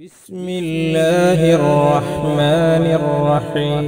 بسم الله الرحمن الرحيم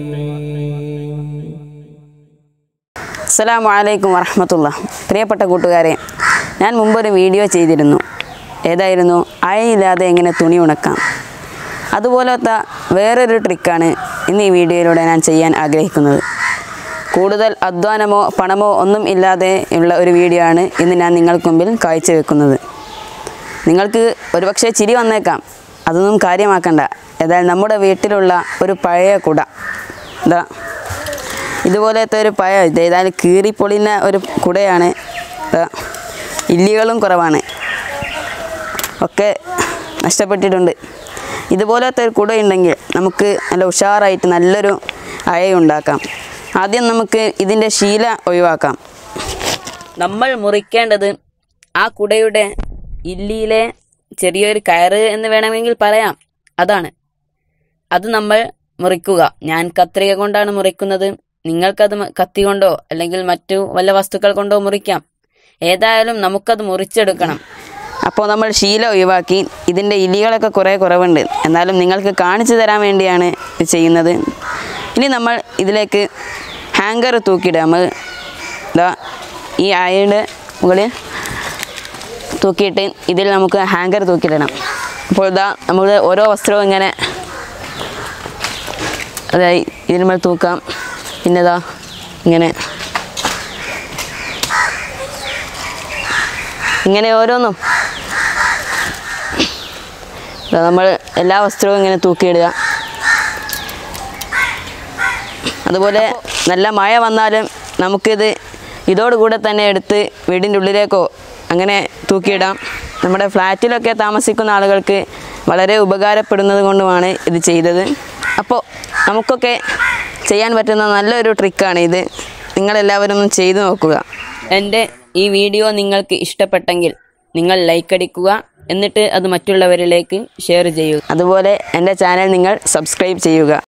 അസ്സലാമു അലൈക്കും വറഹമത്തുള്ള പ്രിയപ്പെട്ട കൂട്ടുകാരെ ഞാൻ മുമ്പൊരു വീഡിയോ ചെയ്തിരുന്നു ഏതായിരുന്നു അയയില്ലാതെ എങ്ങനെ തുണി ഉണക്കാം അതുപോലത്തെ വേറൊരു ട്രിക്കാണ് ഇന്ന് ഈ വീഡിയോയിലൂടെ ഞാൻ ചെയ്യാൻ ആഗ്രഹിക്കുന്നത് കൂടുതൽ അധ്വാനമോ പണമോ ഒന്നും ഇല്ലാതെ ഉള്ള ഒരു വീഡിയോ ആണ് ഇന്ന് ഞാൻ നിങ്ങൾക്ക് മുമ്പിൽ കാഴ്ചവെക്കുന്നത് നിങ്ങൾക്ക് ഒരുപക്ഷെ ചിരി വന്നേക്കാം അതൊന്നും കാര്യമാക്കണ്ട ഏതായാലും നമ്മുടെ വീട്ടിലുള്ള ഒരു പഴയ കുട ഇതാ ഇതുപോലത്തെ ഒരു പഴയ ഇത് ഏതായാലും കീറിപ്പൊളിഞ്ഞ ഒരു കുടയാണ് ദാ ഇല്ലികളും കുറവാണ് ഒക്കെ നഷ്ടപ്പെട്ടിട്ടുണ്ട് ഇതുപോലത്തെ ഒരു കുട ഉണ്ടെങ്കിൽ നമുക്ക് നല്ല ഉഷാറായിട്ട് നല്ലൊരു അയ ഉണ്ടാക്കാം ആദ്യം നമുക്ക് ഇതിൻ്റെ ശീല ഒഴിവാക്കാം നമ്മൾ മുറിക്കേണ്ടത് ആ കുടയുടെ ഇല്ലിയിലെ ചെറിയൊരു കയറ് എന്ന് വേണമെങ്കിൽ പറയാം അതാണ് അത് നമ്മൾ മുറിക്കുക ഞാൻ കത്രിക കൊണ്ടാണ് മുറിക്കുന്നത് നിങ്ങൾക്കത് മ- കത്തി കൊണ്ടോ അല്ലെങ്കിൽ മറ്റു വല്ല വസ്തുക്കൾ കൊണ്ടോ മുറിക്കാം ഏതായാലും നമുക്കത് മുറിച്ചെടുക്കണം അപ്പോൾ നമ്മൾ ശീല ഒഴിവാക്കി ഇതിൻ്റെ ഇലികളൊക്കെ കുറേ കുറവുണ്ട് എന്നാലും നിങ്ങൾക്ക് കാണിച്ചു തരാൻ വേണ്ടിയാണ് ഇത് ചെയ്യുന്നത് ഇനി നമ്മൾ ഇതിലേക്ക് ഹാങ്കർ തൂക്കിയിടുക നമ്മൾ ഇതാ ഈ അയയുടെ മുകളിൽ തൂക്കിയിട്ട് ഇതിൽ നമുക്ക് ഹാങ്കർ തൂക്കിയിടണം അപ്പോൾ ഇതാ നമ്മൾ ഓരോ വസ്ത്രവും ഇങ്ങനെ അതായി ഇതിന് മേൽ തൂക്കാം പിന്നെ ഇതാ ഇങ്ങനെ ഇങ്ങനെ ഓരോന്നും ഇതാ നമ്മൾ എല്ലാ വസ്ത്രവും ഇങ്ങനെ തൂക്കിയിടുക അതുപോലെ നല്ല മഴ വന്നാലും നമുക്കിത് ഇതോടുകൂടെ തന്നെ എടുത്ത് വീടിൻ്റെ ഉള്ളിലേക്കോ അങ്ങനെ തൂക്കിയിടാം നമ്മുടെ ഫ്ലാറ്റിലൊക്കെ താമസിക്കുന്ന ആളുകൾക്ക് വളരെ ഉപകാരപ്പെടുന്നത് കൊണ്ടുമാണ് ഇത് ചെയ്തത് അപ്പോൾ നമുക്കൊക്കെ ചെയ്യാൻ പറ്റുന്ന നല്ലൊരു ട്രിക്കാണ് ഇത് നിങ്ങളെല്ലാവരും ഒന്ന് ചെയ്തു നോക്കുക എൻ്റെ ഈ വീഡിയോ നിങ്ങൾക്ക് ഇഷ്ടപ്പെട്ടെങ്കിൽ നിങ്ങൾ ലൈക്ക് അടിക്കുക എന്നിട്ട് അത് മറ്റുള്ളവരിലേക്ക് ഷെയർ ചെയ്യുക അതുപോലെ എൻ്റെ ചാനൽ നിങ്ങൾ സബ്സ്ക്രൈബ് ചെയ്യുക